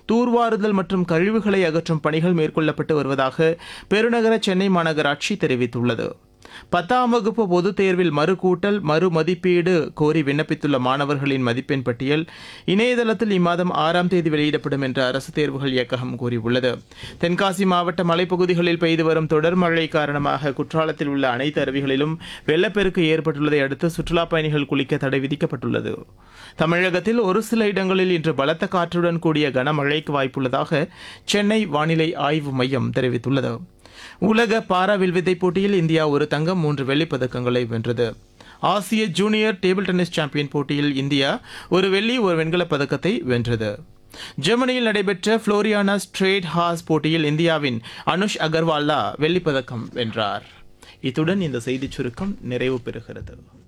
தூர்வாறுதல் மற்றும் கழிவுகளை அகற்றும் பணிகள் மேற்கொள்ளப்பட்டு வருவதாக பெருநகர சென்னை மாநகராட்சி தெரிவித்துள்ளது பத்தாம் வகுப்பு பொதுத் தேர்வில் மறுகூட்டல் மறு மதிப்பீடு கோரி விண்ணப்பித்துள்ள மாணவர்களின் மதிப்பெண் பட்டியல் இணையதளத்தில் இம்மாதம் ஆறாம் தேதி வெளியிடப்படும் என்று அரசு தேர்வுகள் இயக்ககம் கூறியுள்ளது தென்காசி மாவட்ட மலைப்பகுதிகளில் பெய்து வரும் தொடர் மழை காரணமாக குற்றாலத்தில் உள்ள அனைத்து அருவிகளிலும் வெள்ளப்பெருக்கு ஏற்பட்டுள்ளதை அடுத்து சுற்றுலாப் பயணிகள் குளிக்க தடை விதிக்கப்பட்டுள்ளது தமிழகத்தில் ஒரு சில இடங்களில் இன்று பலத்த காற்றுடன் கூடிய கனமழைக்கு வாய்ப்புள்ளதாக சென்னை வானிலை ஆய்வு மையம் தெரிவித்துள்ளது உலக பாரா வில்வித்தை போட்டியில் இந்தியா ஒரு தங்கம் மூன்று வெள்ளிப் பதக்கங்களை வென்றது ஆசிய ஜூனியர் டேபிள் டென்னிஸ் சாம்பியன் போட்டியில் இந்தியா ஒரு வெள்ளி ஒரு வெண்கலப் பதக்கத்தை வென்றது ஜெர்மனியில் நடைபெற்ற புளோரியானா ஸ்ட்ரேட் ஹாஸ் போட்டியில் இந்தியாவின் அனுஷ் அகர்வாலா வெள்ளிப் பதக்கம் வென்றார் இத்துடன் இந்த செய்திச் சுருக்கம் நிறைவு பெறுகிறது